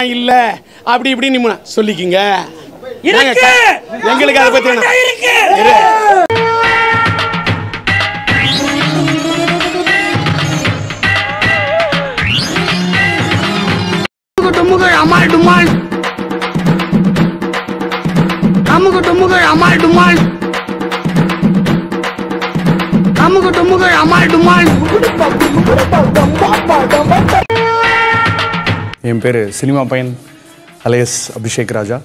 இல்ல அப்படி இப்படி நீ சொல்லிக்கிங்க இருக்கு. ஏங்க, எங்களுக்கு அதை பத்தி வேணாம். இருக்கு. இரு. டுமுகள் அமால் டுமால் அமுகு டுமுகள் அமால் டுமால் அமுகு டுமுகள் அமால் டுமால் என் பேர் சினிமா பையன் அலையஸ் அபிஷேக் ராஜா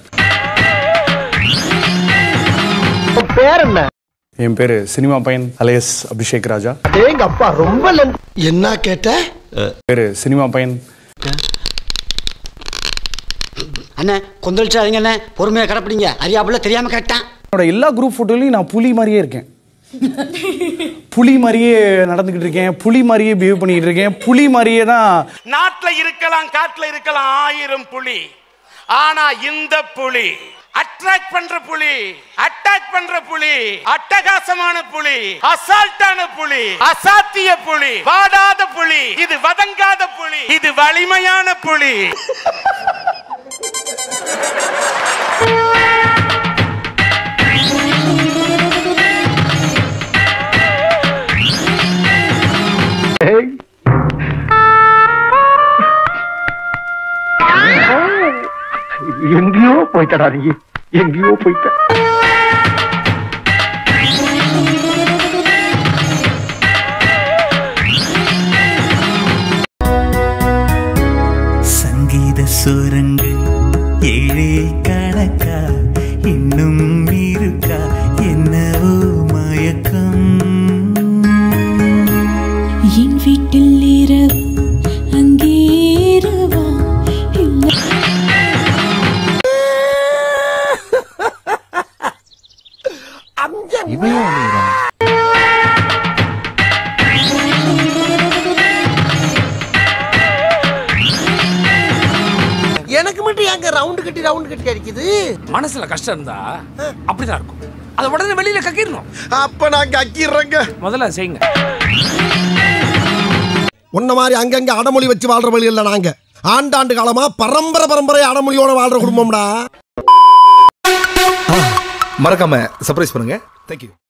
பேர் என்ன என் பேர் சினிமா பையன் அலையஸ் அபிஷேக் ராஜா எங்க அப்பா ரொம்ப என்ன கேட்ட பேர் சினிமா பையன் அண்ணே கொந்தளிச்சாதீங்க அண்ணே பொறுமையா கடப்பிடிங்க அறியாப்புல தெரியாம கேட்டான் என்னோட எல்லா குரூப் ஃபோட்டோலையும் நான் புலி மாதிரியே இருக்கேன் புலி மாதிரியே நடந்துக்கிட்டு இருக்கேன் புலி மாதிரியே பிஹேவ் பண்ணிக்கிட்டு இருக்கேன் புலி மாதிரியே தான் நாட்டுல இருக்கலாம் காட்டுல இருக்கலாம் ஆயிரம் புலி ஆனா இந்த புலி அட்ராக்ட் பண்ற புலி அட்டாக் பண்ற புலி அட்டகாசமான புலி அசால்ட்டான புலி அசாத்திய புலி வாடாத புலி இது வதங்காத புலி இது வலிமையான புலி எங்கேயோ போயிட்டடா நீ எங்கேயோ போயிட்ட சங்கீத சுரங்கு ஏழே கணக்கா இன்னும் இருக்கா என்னவோ மயக்கம் என் வீட்டில் இரவு அங்கே இரவா இல்லை எனக்கு மட்டும் எங்க ரவுண்டு கட்டி ரவுண்டு கட்டி அடிக்குது மனசுல கஷ்டம் இருந்தா அப்படிதான் இருக்கும் அதை உடனே வெளியில கக்கிடணும் அப்ப நான் கக்கிடுறேங்க முதல்ல செய்யுங்க உன்ன மாதிரி அங்கங்க அடமொழி வச்சு வாழ்ற வழி இல்ல நாங்க ஆண்டாண்டு காலமா பரம்பரை பரம்பரை அடமொழியோட வாழ்ற குடும்பம்டா மறக்காம சர்ப்ரைஸ் பண்ணுங்க தேங்க்யூ